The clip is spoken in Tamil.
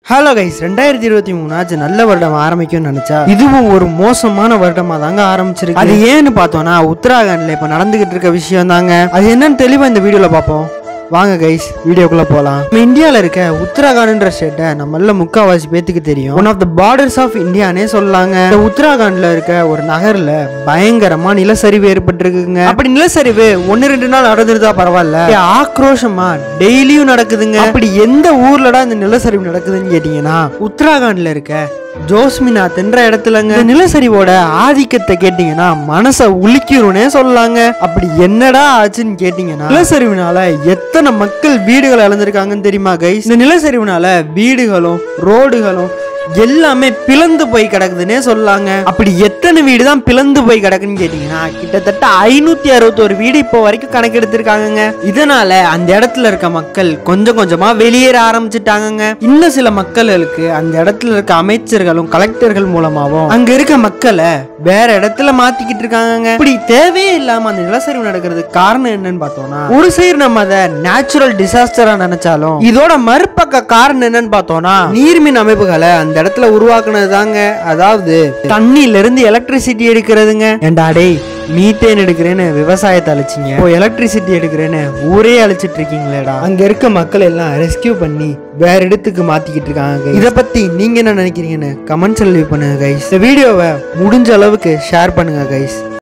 ஹலோ கைஸ் ரெண்டாயிரத்தி இருபத்தி மூணாச்சு நல்ல வருடம் ஆரம்பிக்கும்னு நினைச்சா இதுவும் ஒரு மோசமான வருடமா தாங்க ஆரம்பிச்சிருக்கு அது ஏன்னு பார்த்தோம்னா உத்தராகண்ட்ல இப்ப நடந்துகிட்டு இருக்க விஷயம் தாங்க அது என்னன்னு தெளிவா இந்த வீடியோல பார்ப்போம் வாங்க கைஸ் வீடியோக்குள்ள போலாம் நம்ம இந்தியால இருக்க உத்தராகண்ட்ன்ற ஸ்டேட்டை நம்மள முக்காவாசி பேத்துக்கு தெரியும் one of the borders of இந்தியானே சொல்லலாங்க இந்த உத்தராகண்ட்ல இருக்க ஒரு நகர்ல பயங்கரமா நிலச்சரிவு ஏற்பட்டிருக்குங்க அப்படி நிலச்சரிவு ஒன்னு ரெண்டு நாள் நடந்துருதா பரவாயில்ல ஏ, ஆக்ரோஷமா டெய்லியும் நடக்குதுங்க அப்படி எந்த ஊர்லடா இந்த நிலச்சரிவு நடக்குதுன்னு கேட்டீங்கன்னா உத்தராகண்ட்ல இருக்க ஜோஸ்மினாத் என்ற இடத்துலங்க இந்த நிலச்சரிவோட ஆதிக்கத்தை கேட்டீங்கன்னா மனசை உலுக்கிரும்னே சொல்லலாங்க அப்படி என்னடா ஆச்சுன்னு கேட்டீங்கன்னா நிலச்சரிவுனால எத்தனை மக்கள் வீடுகள் இழந்திருக்காங்கன்னு தெரியுமா கைஸ் இந்த நிலச்சரிவுனால வீடுகளும் ரோடுகளும் எல்லாமே பிளந்து போய் கிடக்குதுன்னே சொல்லலாங்க அப்படி எத்தனை வீடு தான் பிளந்து போய் கிடக்குன்னு கேட்டீங்கன்னா கிட்டத்தட்ட ஐநூத்தி அறுபத்தோரு வீடு இப்போ வரைக்கும் கணக்கெடுத்திருக்காங்கங்க இதனால அந்த இடத்துல இருக்க மக்கள் கொஞ்சம் கொஞ்சமா வெளியேற ஆரம்பிச்சிட்டாங்கங்க இன்னும் சில மக்களுக்கு அந்த இடத்துல இருக்க அமைச்சர்களும் கலெக்டர்கள் மூலமாவும் அங்க இருக்க மக்களை வேற இடத்துல மாத்திக்கிட்டு இருக்காங்கங்க இப்படி தேவையே இல்லாம அந்த நிலச்சரிவு நடக்கிறதுக்கு காரணம் என்னன்னு பார்த்தோம்னா ஒரு சைடு நம்ம அதை நேச்சுரல் டிசாஸ்டரா நினைச்சாலும் இதோட மறுபக்க காரணம் என்னன்னு பார்த்தோம்னா நீர்மின் அமைப்புகளை அந்த இடத்துல உருவாக்குனது தாங்க அதாவது தண்ணியில இருந்து எலக்ட்ரிசிட்டி எடுக்கிறதுங்க ஏண்டா டேய் மீத்தேன் எடுக்கிறேன்னு விவசாயத்தை அழிச்சிங்க இப்போ எலக்ட்ரிசிட்டி எடுக்கிறேன்னு ஊரே அழிச்சிட்டு இருக்கீங்களேடா அங்க இருக்க மக்கள் எல்லாம் ரெஸ்கியூ பண்ணி வேற இடத்துக்கு மாத்திக்கிட்டு இருக்காங்க இத பத்தி நீங்க என்ன நினைக்கிறீங்கன்னு கமெண்ட்ஸ்ல லீவ் பண்ணுங்க கைஸ் இந்த வீடியோவை முடிஞ்ச அளவுக்கு ஷேர் பண்ணுங்க கைஸ்